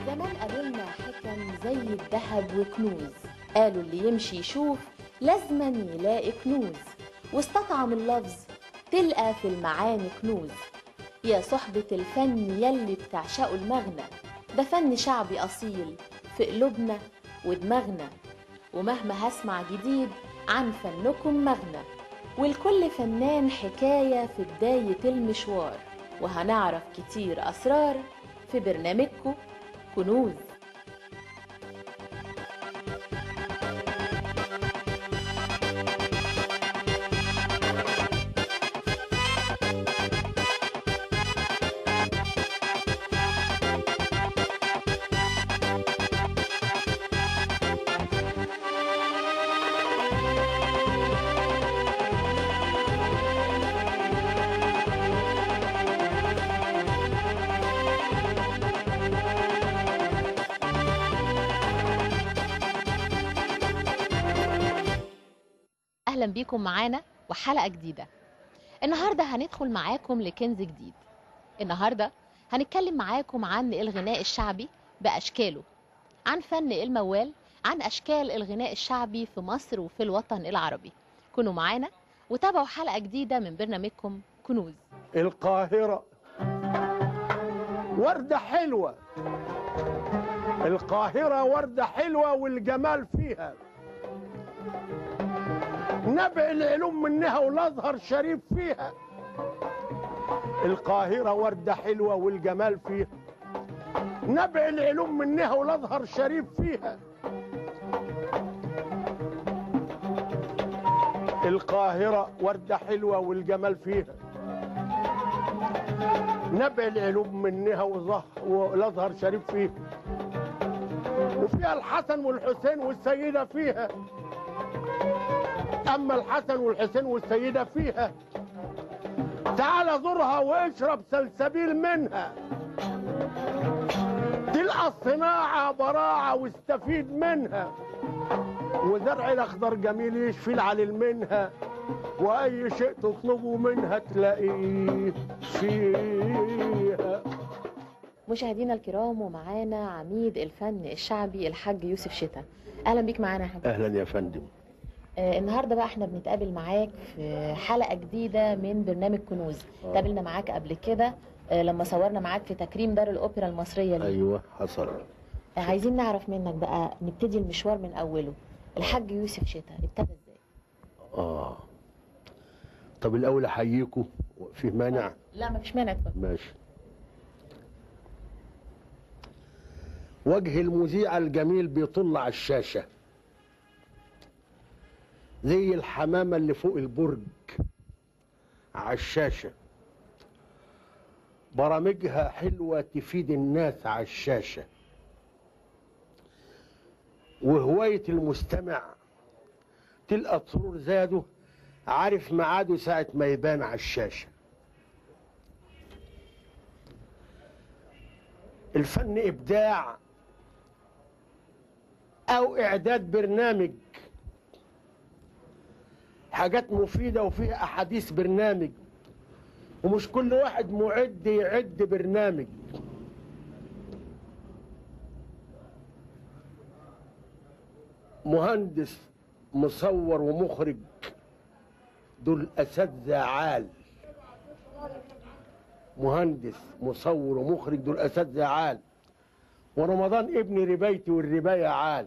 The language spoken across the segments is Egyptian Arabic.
زمان قالولنا حكم زي الذهب وكنوز قالوا اللي يمشي يشوف لازما يلاقي كنوز واستطعم اللفظ تلقى في المعاني كنوز يا صحبة الفن يلي بتعشقوا المغنى ده فن شعبي أصيل في قلوبنا ودماغنا ومهما هسمع جديد عن فنكم مغنى والكل فنان حكاية في بداية المشوار وهنعرف كتير أسرار في برنامجكم كنوز أهلا بيكم معانا وحلقة جديدة النهاردة هندخل معاكم لكنز جديد النهاردة هنتكلم معاكم عن الغناء الشعبي بأشكاله عن فن الموال عن أشكال الغناء الشعبي في مصر وفي الوطن العربي كونوا معانا وتابعوا حلقة جديدة من برنامجكم كنوز القاهرة وردة حلوة القاهرة وردة حلوة والجمال فيها نبع العلوم منها والازهر شريف فيها القاهرة وردة حلوة والجمال فيها نبع العلوم منها والازهر شريف فيها القاهرة وردة حلوة والجمال فيها نبع العلوم منها وظه- والازهر شريف فيها وفيها الحسن والحسين والسيدة فيها أما الحسن والحسين والسيدة فيها تعال زورها واشرب سلسبيل منها تلقى الصناعة براعة واستفيد منها وزرع الأخضر جميل يشفي العليل منها وأي شيء تطلبه منها تلاقيه فيها مشاهدينا الكرام ومعانا عميد الفن الشعبي الحاج يوسف شتا أهلا بيك معانا يا حاج أهلا يا فندم آه، النهارده بقى احنا بنتقابل معاك في حلقه جديده من برنامج كنوز آه. قابلنا معاك قبل كده آه، لما صورنا معاك في تكريم دار الاوبرا المصريه ليه أيوة حصل آه، عايزين نعرف منك بقى نبتدي المشوار من اوله الحاج يوسف شتا ابتدى ازاي آه طب الأول أحييكم في مانع لا ما فيش مانع اتفضل ماشي وجه المذيع الجميل بيطل على الشاشة زي الحمامة اللي فوق البرج على الشاشة برامجها حلوة تفيد الناس على الشاشة وهواية المستمع تلقى سرور زاده عارف ميعاده ساعة ما يبان على الشاشة الفن ابداع او اعداد برنامج حاجات مفيده وفيها احاديث برنامج ومش كل واحد معد يعد برنامج مهندس مصور ومخرج دول اساتذه عال مهندس مصور ومخرج دول اساتذه عال ورمضان ابن ربايتي والربايه عال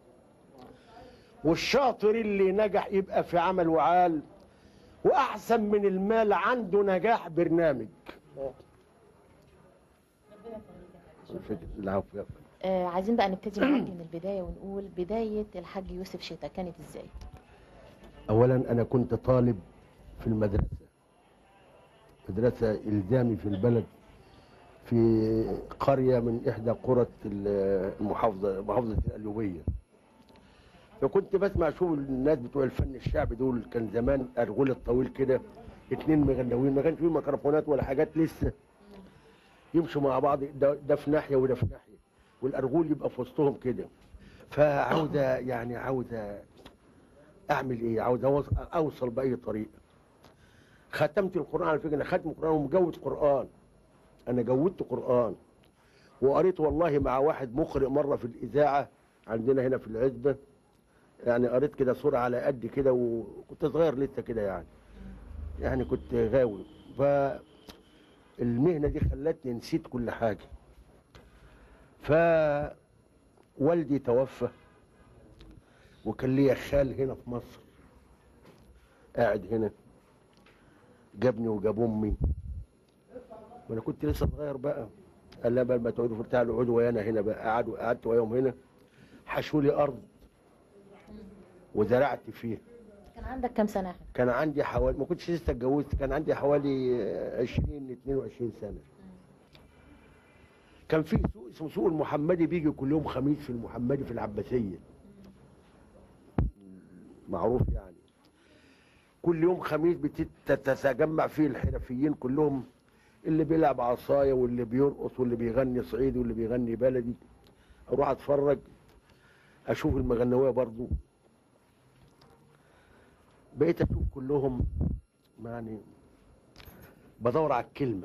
والشاطر اللي نجح يبقى في عمل وعال واحسن من المال عنده نجاح برنامج العفو يا فندم. آه عايزين بقى نبتدي معاك من البدايه ونقول بدايه الحاج يوسف شتا كانت ازاي اولا انا كنت طالب في المدرسه مدرسه الزامي في البلد في قريه من احدى قرى المحافظه محافظه القليوبيه فكنت بسمع شوف الناس بتوع الفن الشعبي دول كان زمان ارغول الطويل كده اتنين مغنوين ما كانش فيه ميكروفونات ولا حاجات لسه يمشوا مع بعض ده, ده في ناحيه وده في ناحيه والارغول يبقى في وسطهم كده فعاوزه يعني عاوزه اعمل ايه عاوز أوص- اوصل باي طريقه ختمت القران على فكره انا ختم القران ومجود قران انا جودت قران وقريت والله مع واحد مقرئ مره في الاذاعه عندنا هنا في العزبه يعني قريت كده صوره على قد كده وكنت صغير لسه كده يعني يعني كنت غاوي فالمهنه دي خلتني نسيت كل حاجه فوالدي توفى وكان ليا خال هنا في مصر قاعد هنا جابني وجاب امي وانا كنت لسه صغير بقى قال لي بقى ما تقعدوا في بتاع اقعدوا ويانا هنا بقى قعدوا قعدت وياهم هنا حشوا لي ارض وزرعت فيها كان عندك كام سنة يا حاج؟ كان عندي حوالي ما كنتش لسه اتجوزت كان عندي حوالي 20 22 سنه كان في سوق اسمه سوق المحمدي بيجي كل يوم خميس في المحمدي في العباسيه معروف يعني كل يوم خميس بتتجمع فيه الحرفيين كلهم اللي بيلعب عصايه واللي بيرقص واللي بيغني صعيدي واللي بيغني بلدي اروح اتفرج اشوف المغنويه برضو بقيت اشوف كلهم يعني بدور على الكلمه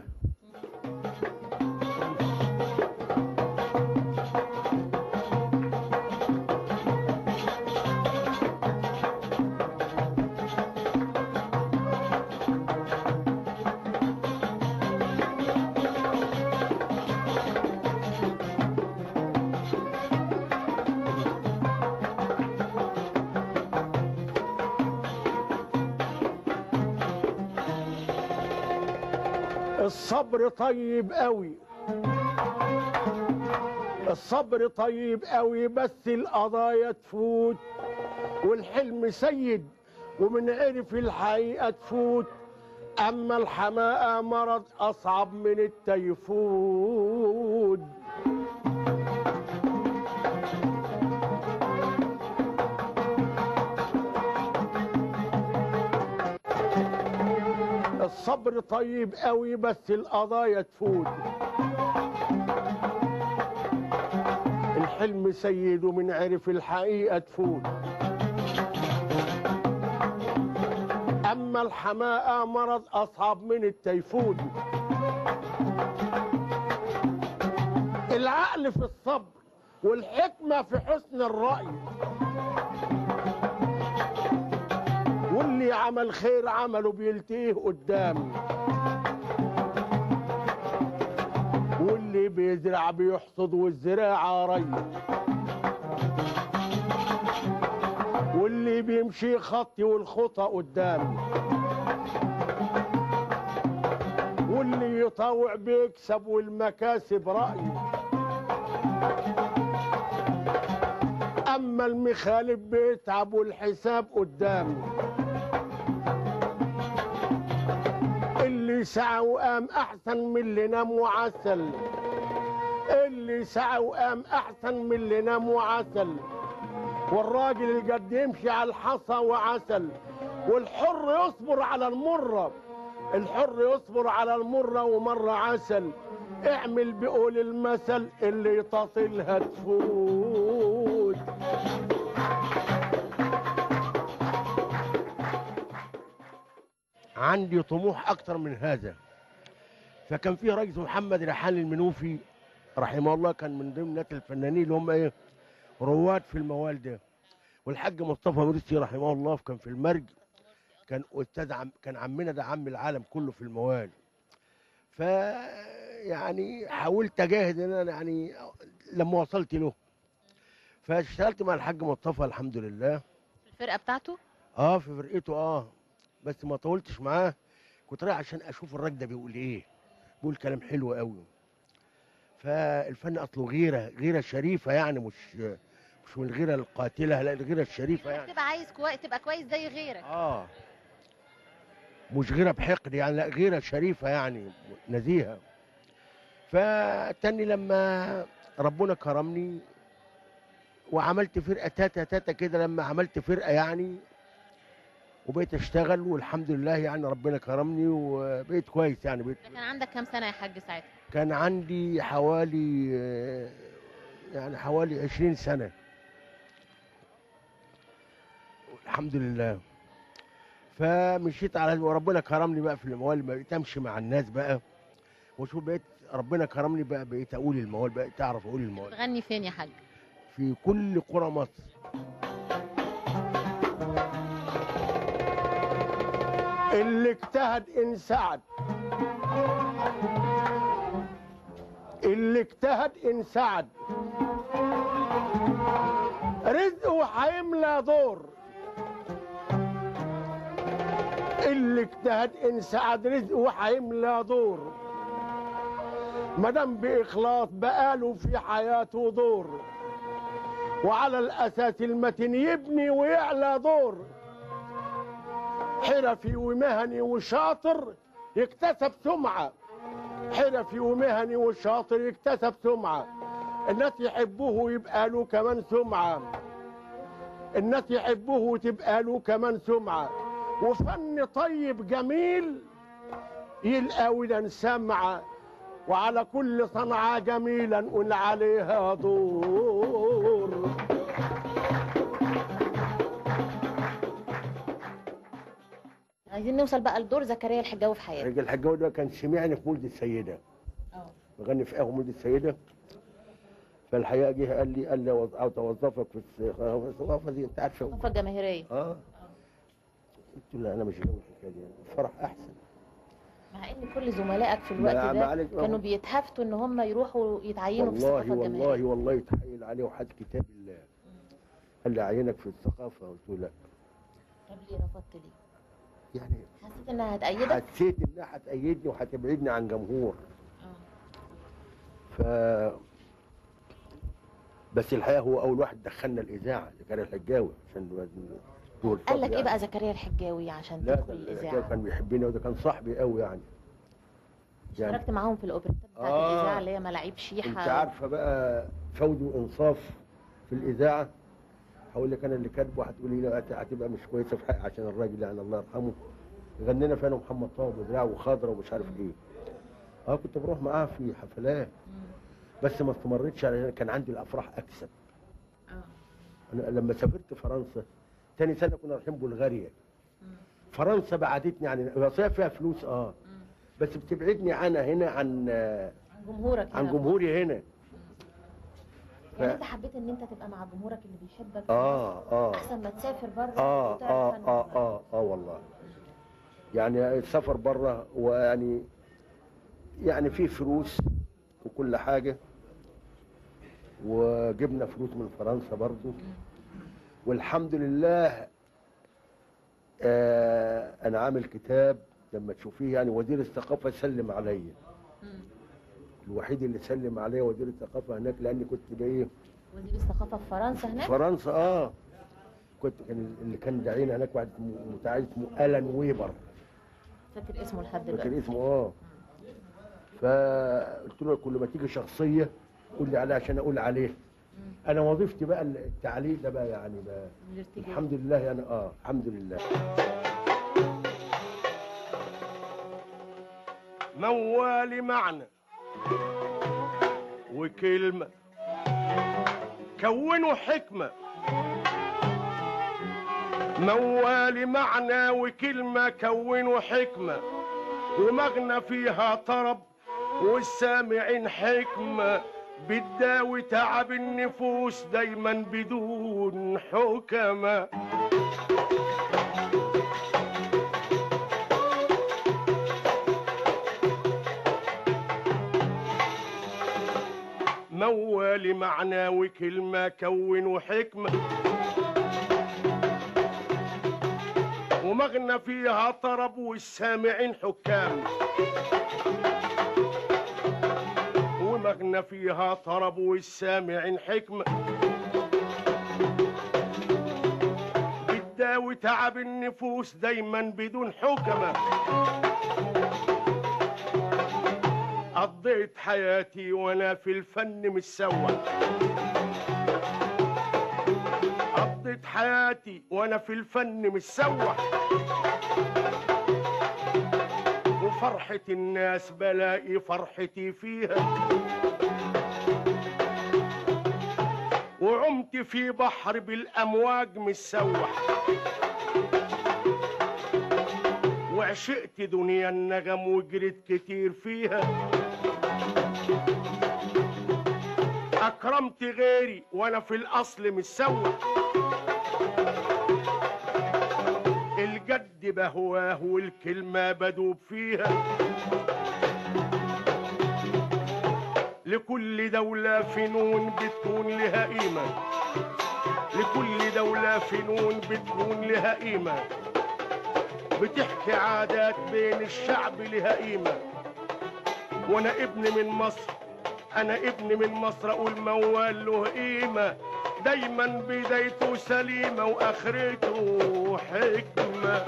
الصبر طيب قوي الصبر طيب قوي بس القضايا تفوت والحلم سيد ومن عرف الحقيقة تفوت أما الحماقة مرض أصعب من التيفود الصبر طيب قوي بس القضايا تفوت الحلم سيد ومن عرف الحقيقة تفوت أما الحماقة مرض أصعب من التيفود العقل في الصبر والحكمة في حسن الرأي واللي عمل خير عمله بيلتيه قدام واللي بيزرع بيحصد والزراعة ري واللي بيمشي خطي والخطى قدام واللي يطاوع بيكسب والمكاسب رأي أما المخالف بيتعب والحساب قدام اللي سعى وقام أحسن من اللي نام وعسل اللي سعى وقام أحسن من اللي نام وعسل والراجل الجد يمشي على الحصى وعسل والحر يصبر على المرة الحر يصبر على المرة ومرة عسل اعمل بقول المثل اللي تصلها تفوت عندي طموح اكتر من هذا فكان في رئيس محمد ريحان المنوفي رحمه الله كان من ضمن ناس الفنانين اللي هم ايه رواد في الموال ده والحاج مصطفى مرسي رحمه الله كان في المرج كان استاذ عم كان عمنا ده عم العالم كله في الموال ف يعني حاولت اجاهد ان انا يعني لما وصلت له فاشتغلت مع الحاج مصطفى الحمد لله الفرقة بتاعته؟ اه في فرقته اه بس ما طولتش معاه كنت رايح عشان اشوف الراجل ده بيقول ايه بيقول كلام حلو قوي فالفن اصله غيره غيره شريفه يعني مش مش من الغيره القاتله لا الغيره الشريفه يعني تبقى عايز كويس تبقى كويس زي غيرك اه مش غيره بحقد يعني لا غيره شريفه يعني نزيهه فتاني لما ربنا كرمني وعملت فرقه تاتا تاتا كده لما عملت فرقه يعني وبقيت اشتغل والحمد لله يعني ربنا كرمني وبقيت كويس يعني بقيت كان عندك كام سنة يا حاج ساعتها؟ كان عندي حوالي آه، يعني حوالي 20 سنة الحمد لله فمشيت على وربنا كرمني بقى في الموال بقيت امشي مع الناس بقى وشوف بقيت ربنا كرمني بقى بقيت اقول الموال بقيت اعرف اقول الموال تغني فين يا حاج في كل قرى مصر اللي اجتهد انسعد اللي اجتهد انسعد رزقه هيملى دور اللي اجتهد انسعد رزقه هيملى دور مدام باخلاص بقاله في حياته دور وعلى الاساس المتين يبني ويعلى دور حرفي ومهني وشاطر يكتسب سمعه حرفي ومهني وشاطر يكتسب سمعه الناس يحبوه ويبقى له كمان سمعه الناس يحبوه وتبقى له كمان سمعه وفن طيب جميل يلقى ولا سمعه وعلى كل صنعة جميلة نقول عليها دور عايزين نوصل بقى لدور زكريا الحجاوي في حياتك رجل الحجاوي ده كان سمعني في مولد السيدة اه بغني في قهوة مولد السيدة فالحقيقة جه قال لي قال لي وظ- عاوز اوظفك في الثقافة دي انت عارفة الثقافه الجماهيريه اه قلت له لا انا مش جاي الحكاية دي الفرح احسن مع ان كل زملائك في ما- الوقت ما ده عليك- كانوا بيتهافتوا ان هم يروحوا يتعينوا في والله الثقافه الجماهيريه والله والله يتحايل عليه وحد كتاب الله قال لي اعينك في الثقافة قلت له لا طب ليه رفضت ليه؟ يعني حسيت انها هتأيدك؟ حسيت انها هتأيدني وهتبعدني عن جمهور اه ف بس الحقيقه هو اول واحد دخلنا الاذاعه زكريا الحجاوي عشان دول قال لك ايه بقى زكريا الحجاوي عشان لا تدخل ده الاذاعه؟ كان بيحبني وده كان صاحبي قوي يعني يعني اشتركت معاهم في الاوبريتات بتاعت آه. الاذاعه اللي هي ملاعيب شيحه انت عارفه بقى فوز وانصاف في الاذاعه هقول لك انا اللي كاتبه هتقولي لا هت- هتبقى مش كويسه في حق عشان الراجل يعني الله يرحمه غنينا فينا محمد طه ودراع وخضره ومش عارف ايه اه كنت بروح معاه في حفلات بس ما استمرتش على كان عندي الافراح اكسب اه انا لما سافرت فرنسا تاني سنه كنا رايحين بلغاريا فرنسا بعدتني عن هي صحيح فيها فلوس اه بس بتبعدني عنها هنا عن عن جمهورك عن هنا. جمهوري هنا يعني انت حبيت ان انت تبقى مع جمهورك اللي بيحبك اه اه احسن ما تسافر بره اه وتعرف اه فن اه بره. اه اه والله يعني السفر بره ويعني يعني في فلوس وكل حاجه وجبنا فلوس من فرنسا برضو والحمد لله آه انا عامل كتاب لما تشوفيه يعني وزير الثقافه سلم عليا مم. الوحيد اللي سلم عليا وزير الثقافه هناك لاني كنت جاي وزير الثقافه في فرنسا هناك فرنسا اه كنت كان اللي كان داعينا هناك واحد اسمه- متعايد اسمه الان ويبر فاكر اسمه لحد دلوقتي فاكر اسمه اه فقلت له كل ما تيجي شخصيه قول لي عليها عشان اقول عليه انا وظيفتي بقى التعليق ده بقى يعني بقى الارتجال الحمد لله يعني اه الحمد لله موالي معنى وكلمة كونوا حكمة موالي معنى وكلمة كونوا حكمة ومغنى فيها طرب والسامعين حكمة بتداوي تعب النفوس دايما بدون حكمة موالي معنى وكلمة كونوا حكمة ومغنى فيها طرب والسامعين حكام ومغنى فيها طرب والسامعين حكمة بتداوي تعب النفوس دايما بدون حكمة قضيت حياتي وانا في الفن متسوح قضيت حياتي وانا في الفن متسوح وفرحة الناس بلاقي فرحتي فيها وعمت في بحر بالامواج متسوح وعشقت دنيا النغم وجريت كتير فيها اكرمت غيري وانا في الاصل مش سوا الجد بهواه والكلمة بدوب فيها لكل دولة فنون بتكون لها قيمة لكل دولة فنون بتكون لها قيمة بتحكي عادات بين الشعب لها قيمة وانا ابن من مصر انا ابن من مصر اقول موال له قيمة دايما بدايته سليمة واخرته حكمة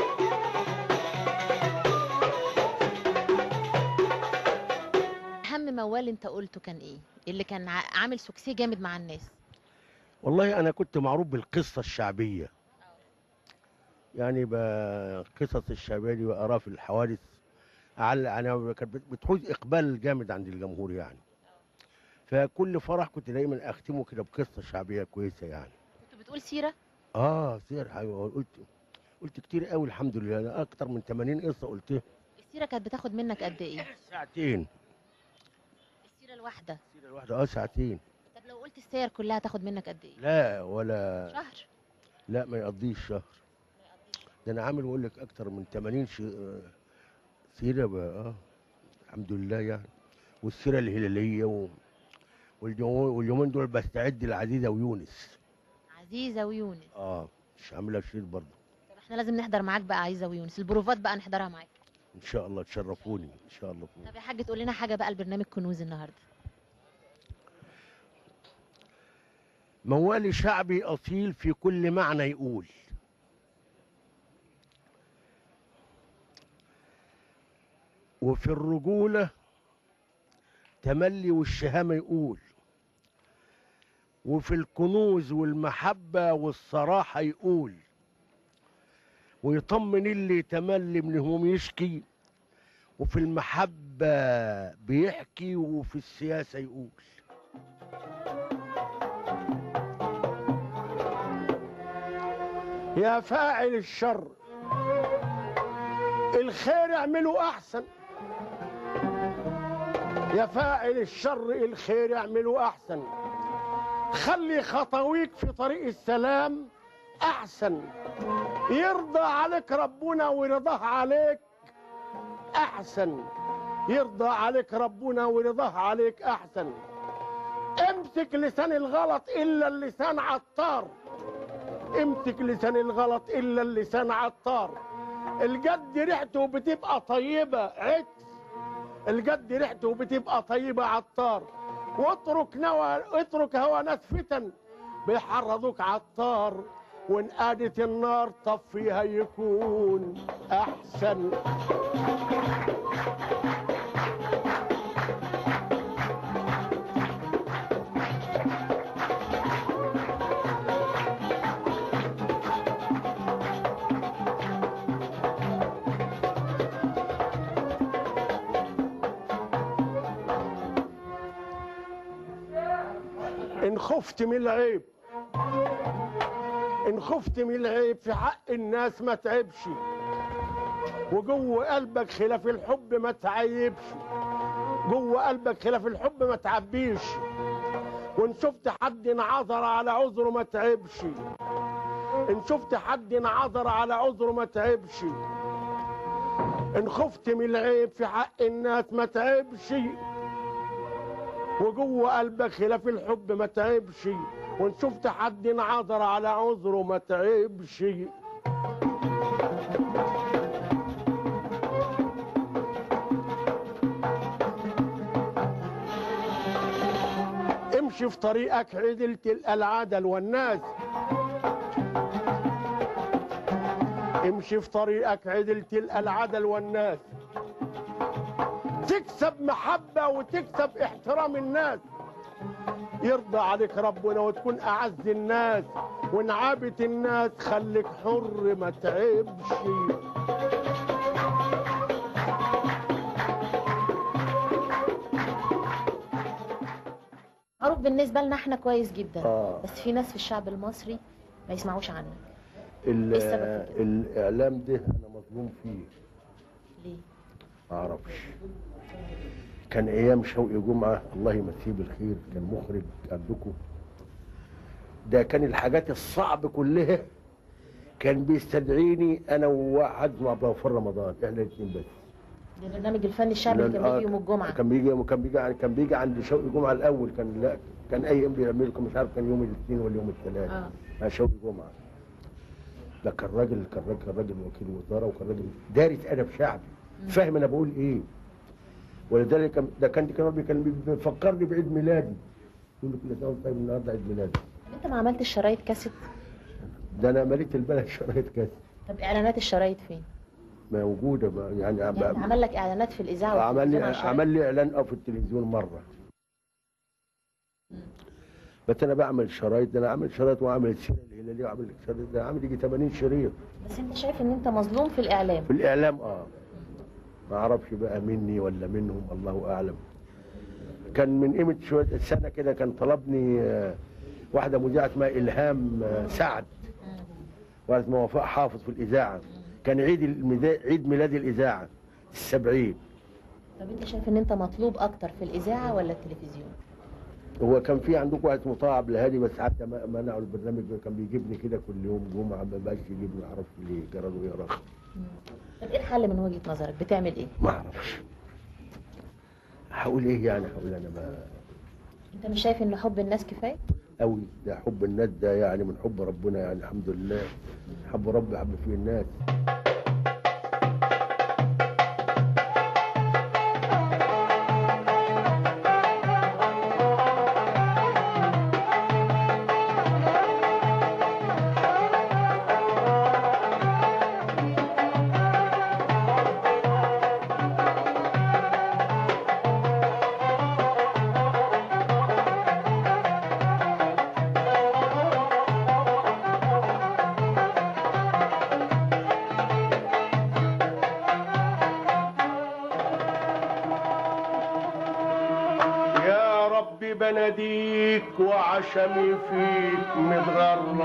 اهم موال انت قلته كان ايه اللي كان ع- عامل سوكسي جامد مع الناس والله انا كنت معروف بالقصه الشعبيه يعني بقصص الشعبيه دي واقراها في الحوادث اعلق انا كانت بت- بتحوز اقبال جامد عند الجمهور يعني فكل فرح كنت دايما اختمه كده بقصه شعبيه كويسه يعني كنت بتقول سيره اه سير حاجه قلت قلت كتير قوي الحمد لله انا اكتر من 80 قصه قلتها السيره كانت بتاخد منك قد ايه ساعتين السيره الواحده السيره الواحده اه ساعتين طب لو قلت السير كلها تاخد منك قد ايه لا ولا شهر لا ما يقضيش شهر ده انا عامل بقول لك اكتر من 80 ش... آه، سيره بقى اه الحمد لله يعني والسيره الهلاليه و... واليوم- واليومين دول بستعد لعزيزه ويونس عزيزه ويونس اه مش عاملها شريط برضه طب احنا لازم نحضر معاك بقى عزيزه ويونس البروفات بقى نحضرها معاك ان شاء الله تشرفوني ان شاء الله طب يا حاج تقول لنا حاجه بقى البرنامج كنوز النهارده موالي شعبي اصيل في كل معنى يقول وفي الرجوله تملي والشهامه يقول وفي الكنوز والمحبه والصراحه يقول ويطمن اللي تملي من هموم يشكي وفي المحبه بيحكي وفي السياسه يقول يا فاعل الشر الخير اعمله احسن يا فاعل الشر الخير اعمله احسن خلي خطويك في طريق السلام احسن يرضى عليك ربنا ورضاه عليك احسن يرضى عليك ربنا ورضاه عليك احسن امسك لسان الغلط الا اللسان عطار امسك لسان الغلط الا اللسان عطار الجد ريحته بتبقى طيبه عكس الجد ريحته بتبقى طيبه عطار واترك نوى اترك هوى ناس فتن بيحرضوك عطار وان قادت النار طفيها يكون احسن ان خفت من العيب ان خفت من العيب في حق الناس ما تعبش وجوه قلبك خلاف الحب ما تعيبش جوه قلبك خلاف الحب ما تعبيش وان شفت حد انعذر على عذره ما تعبش ان شفت حد انعذر على عذره ما تعبش ان خفت من العيب في حق الناس ما تعبش وجوه قلبك خلاف الحب ما تعبش وان شفت حد انعذر على عذره ما تعبش امشي في طريقك عدلت العدل والناس امشي في طريقك عدلت العدل والناس تكسب محبة وتكسب احترام الناس يرضى عليك ربنا وتكون أعز الناس ونعابة الناس خليك حر ما تعبش معروف بالنسبه لنا احنا كويس جدا اه بس في ناس في الشعب المصري ما يسمعوش عنك ال- إيه السبب في كده؟ الاعلام ده انا مظلوم فيه ليه ما اعرفش كان ايام شوقي جمعه الله يمسيه بالخير كان مخرج عندكم ده كان الحاجات الصعب كلها كان بيستدعيني انا وواحد مع عبد الغفار رمضان احنا الاثنين بس ده البرنامج الفني الشعبي اللي كان آه، بيجي يوم الجمعه كان بيجي كان بيجي كان بيجي عند شوقي جمعه الاول كان لا كان اي يوم بيعمل لكم مش عارف كان يوم الاثنين ولا يوم الثلاث اه مع شوقي جمعه ده كان راجل كان راجل كان راجل وكيل وزاره وكان راجل دارس ادب شعبي فاهم انا بقول ايه ولذلك كان- ده كان كان ربي كان بيفكرني بعيد ميلادي يقول لي كل سنه وأنت طيب النهارده عيد ميلادي طب انت ما عملتش شرايط كاسيت ده انا مليت البلد شرايط كاس طب اعلانات الشرايط فين موجوده ما- يعني, يعني عمل لك اعلانات في الاذاعه عمل لي والتلفزيون على الشرايط؟ عمل لي اعلان او في التلفزيون مره بس انا بعمل شرايط ده انا عامل شرايط وعامل السيره الهلاليه وعامل شرايط ده عامل يجي 80 شريط بس انت شايف ان انت مظلوم في الاعلام في الاعلام اه ما اعرفش بقى مني ولا منهم الله اعلم كان من قيمه شويه سنه كده كان طلبني آه، واحده مذيعه اسمها الهام آه، سعد واحده اسمها وفاء حافظ في الاذاعه كان عيد الميدا- عيد ميلاد الاذاعه السبعين طب انت شايف ان انت مطلوب اكتر في الاذاعه ولا التلفزيون هو كان في عندكم واحد اسمه طه عبد الهادي بس حتى ما- منعوا البرنامج ده، كان بيجيبني كده كل يوم جمعه ما بقاش يجيبني ما اعرفش ليه جرى له ايه رخ طب ايه الحل من وجهه نظرك بتعمل ايه ما اعرفش هقول ايه يعني هقول انا ما انت مش شايف ان حب الناس كفايه قوي ده حب الناس ده يعني من حب ربنا يعني الحمد لله حب ربي حب فيه الناس يا رب بناديك وعشمي فيك متغرب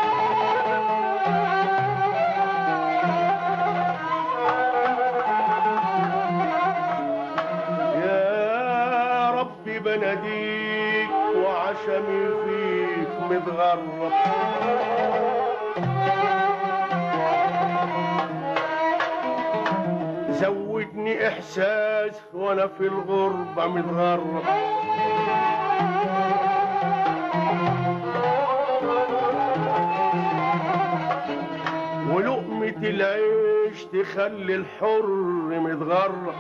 يا رب بناديك وعشمي فيك متغرب زودني احساس وانا في الغربة متغرب ولقمة العيش تخلي الحر متغرب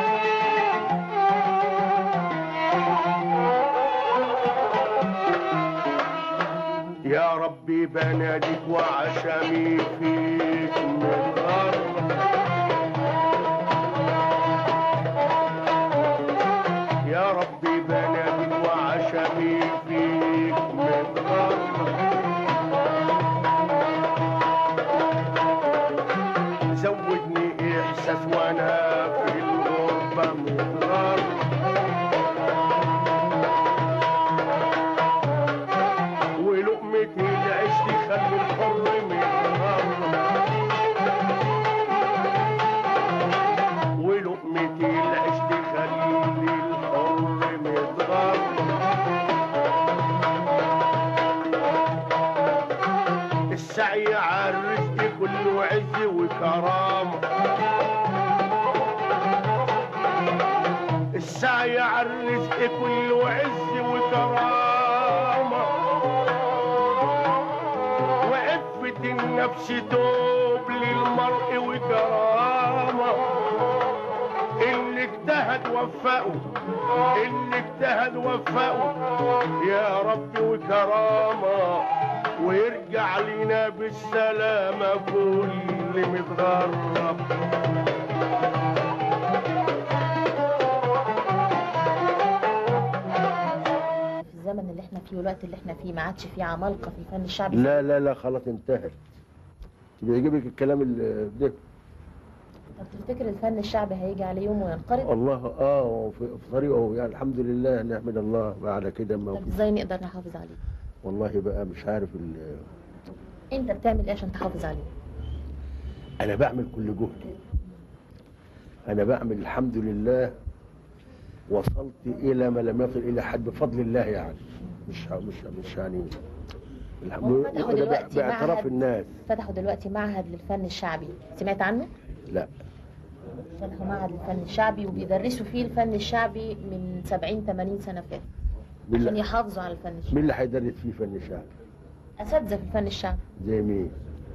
يا ربي بناديك وعشمي فيك متغرب يا ربي بناديك وعشمي فيك متغرب زودني احساس وانا في الغربة متغرب ولقمة العيش تخلي الحر متغرب ولقمة العيش تخلي الحر متغرب السعي على الرزق كله عز وكرامة السعي على الرزق كله عز وكرامة وعفة النفس توب للمرء وكرامة اللي اجتهد وفقه اللي اجتهد وفقه يا رب وكرامة ويرجع لنا بالسلامة كل متغرب في الزمن اللي احنا فيه والوقت اللي احنا فيه ما عادش فيه عمالقه في الفن الشعبي لا لا لا خلاص انتهت بيعجبك الكلام ال- ده طب تفتكر الفن الشعبي هيجي عليه يوم وينقرض الله اه في في طريقه يعني الحمد لله نحمد الله بعد كده ما طب ازاي نقدر نحافظ عليه والله بقى مش عارف ال- انت بتعمل ايه عشان تحافظ عليه انا بعمل كل جهدي انا بعمل الحمد لله وصلت الى ما لم يصل الى حد بفضل الله يعني مش مش مش يعني الحمد هم فتحوا لله دلوقتي باعتراف معهد. الناس فتحوا دلوقتي معهد للفن الشعبي سمعت عنه لا فتحوا معهد للفن الشعبي وبيدرسوا فيه الفن الشعبي من 70 80 سنه فاتت مين عشان اللي, يحافظوا على الفن الشعبي مين اللي هيدرس فيه فن الشعب اساتذه في الفن الشعبي زي مين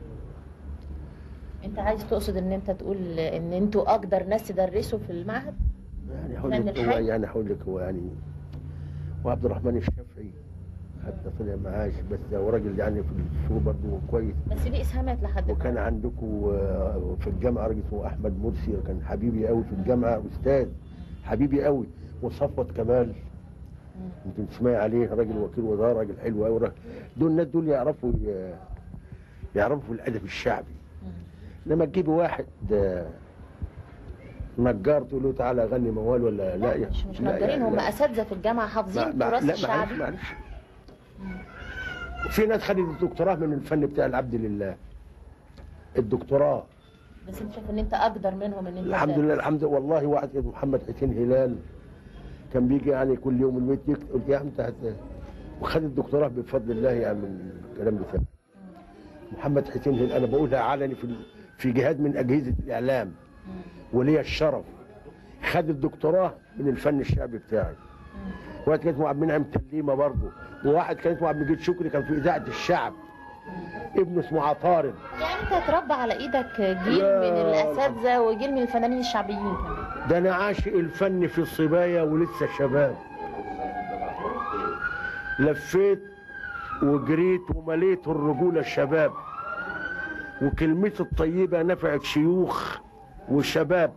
انت عايز تقصد ان انت تقول ان انتوا اقدر ناس تدرسوا في المعهد يعني هقول فن لك هو الحي؟ يعني هقول لك هو يعني وعبد الرحمن الشافعي حتى طلع معاش بس هو راجل يعني في السوق برضه كويس بس ليه اسهامات لحد وكان النهاردة. عندكم آه، في الجامعه راجل اسمه احمد مرسي كان حبيبي قوي في الجامعه استاذ حبيبي قوي وصفوت كمال يمكن تسمعي عليه راجل وكيل وزاره راجل حلو قوي راجل- دول الناس دول يعرفوا ي- يعرفوا الادب الشعبي لما تجيبي واحد آه، نجار تقول له تعالى غني موال ولا لا لا مش مش لا نجارين يعني هم لا. اساتذه في الجامعه حافظين ما- ما- التراث لا الشعبي معلش معلش في ناس خدت الدكتوراه من الفن بتاع العبد لله الدكتوراه بس انت شايف ان انت اقدر منهم ان انت الحمد تدرس. لله الحمد لله والله واحد اسمه محمد حسين هلال كان بيجي يعني كل يوم البيت يكتب قلت يا عم انت هت- وخد الدكتوراه بفضل الله يعني من الكلام بتاعه محمد حسين هلال انا بقولها علني في ال- في جهاد من اجهزه الاعلام ولي الشرف خد الدكتوراه من الفن الشعبي بتاعي واحد كان اسمه عبد المنعم تليمه برضه وواحد كان اسمه عبد المجيد شكري كان في اذاعه الشعب ابنه اسمه عطارد يعني انت هتربى على ايدك جيل لا، من الاساتذه وجيل من الفنانين الشعبيين كمان ده انا عاشق الفن في الصبايا ولسه شباب لفيت وجريت ومليت الرجولة الشباب وكلمتي الطيبة نفعت شيوخ وشباب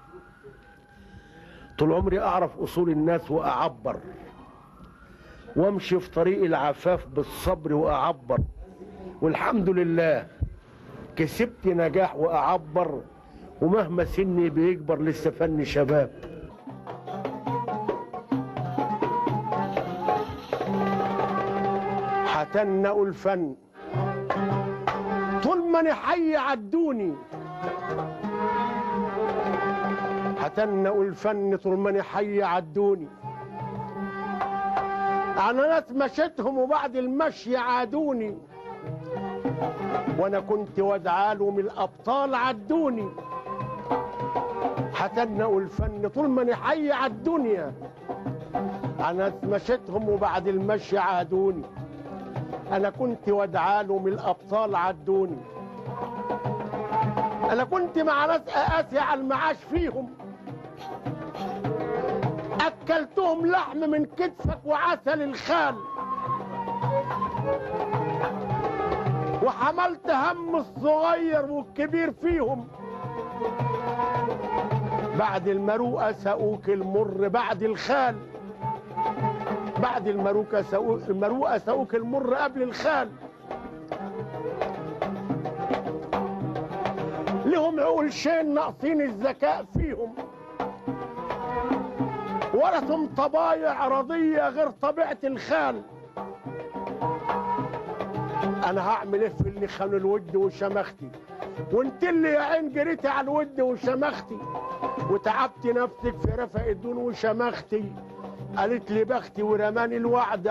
طول عمري أعرف أصول الناس وأعبر وامشي في طريق العفاف بالصبر وأعبر والحمد لله كسبت نجاح وأعبر ومهما سني بيكبر لسه فني شباب هتنقوا الفن طول ما انا حي عدوني هتنقوا الفن طول ما انا حي عدوني انا ناس مشيتهم وبعد المشي عادوني وانا كنت وادعالهم الابطال عدوني هتنقوا الفن طول ما انا حي عالدنيا انا ناس مشيتهم وبعد المشي عادوني انا كنت وادعالهم الابطال عدوني انا كنت مع ناس اقاسي على المعاش فيهم اكلتهم لحم من كتفك وعسل الخال وحملت هم الصغير والكبير فيهم بعد المروءه سقوك المر بعد الخال بعد المروءه سقوك المروءه سقوك المر قبل الخال لهم عقول شين ناقصين الذكاء فيهم ورثهم طبايع رضية غير طبيعة الخال أنا هعمل إيه في اللي خانوا الود وشمختي وانت اللي يا عين جريتي على الود وشمختي وتعبت نفسك في رفق الدون وشمختي قالت لي بختي ورماني الوعد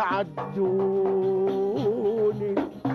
عدوني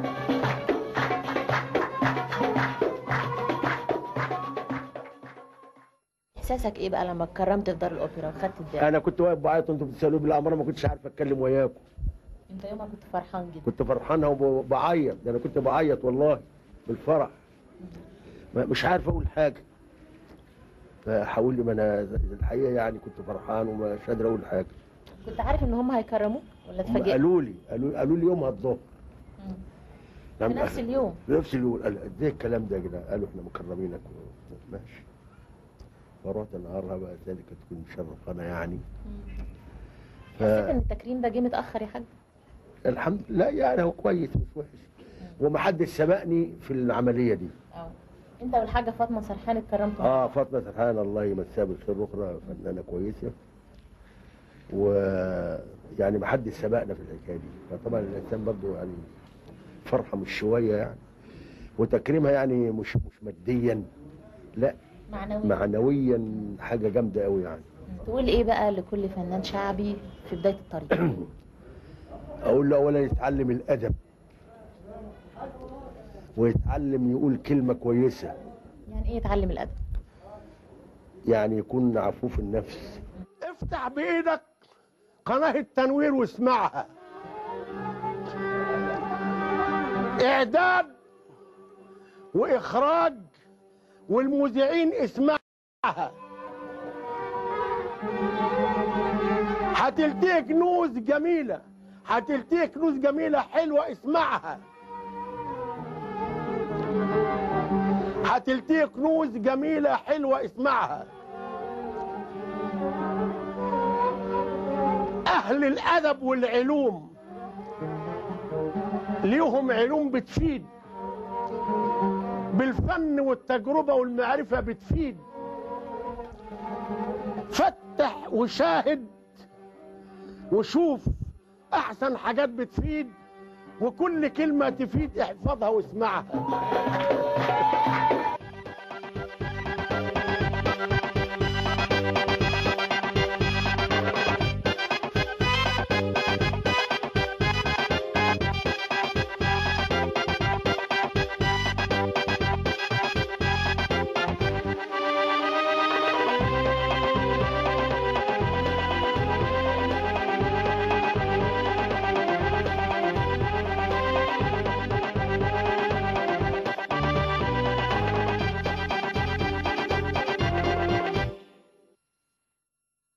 احساسك ايه بقى لما اتكرمت في دار الاوبرا وخدت الدرع انا كنت واقف بعيط وانتوا بتسالوني بالامر ما كنتش عارف اتكلم وياكم انت يومها كنت فرحان جدا كنت فرحانه وبعيط ده انا كنت بعيط والله بالفرح ما- مش عارف اقول حاجه فحاول لي ما انا الحقيقه يعني كنت فرحان ومش قادر اقول حاجه كنت عارف ان هم هيكرموك ولا هم اتفاجئت قالوا لي قالوا قالوا لي يومها الظهر في نفس اليوم في نفس اليوم قال ازاي الكلام ده يا جدعان قالوا احنا مكرمينك ماشي فرحت انهارها بقى ذلك تكون مشرفانا يعني ف... حسيت ان التكريم ده جه متاخر يا حاج الحمد لله يعني هو كويس مش وحش ومحدش سبقني في العمليه دي اه انت والحاجه فاطمه سرحان اتكرمتوا اه فاطمه سرحان الله يمسها بالخير اخرى فنانه كويسه و يعني محدش سبقنا في الحكايه دي فطبعا الانسان برضه يعني فرحه مش شويه يعني وتكريمها يعني مش مش ماديا لا معنوي معنويا حاجه جامده قوي يعني تقول ايه بقى لكل فنان شعبي في بدايه الطريق اقول له اولا يتعلم الادب ويتعلم يقول كلمه كويسه يعني ايه يتعلم الادب يعني يكون عفوف النفس افتح بايدك قناة التنوير واسمعها اعداد واخراج والمذيعين اسمعها هتلتقي كنوز جميلة هتلتقي كنوز جميلة حلوة اسمعها هتلتقي كنوز جميلة حلوة اسمعها أهل الأدب والعلوم ليهم علوم بتفيد بالفن والتجربة والمعرفة بتفيد فتح وشاهد وشوف أحسن حاجات بتفيد وكل كلمة تفيد احفظها واسمعها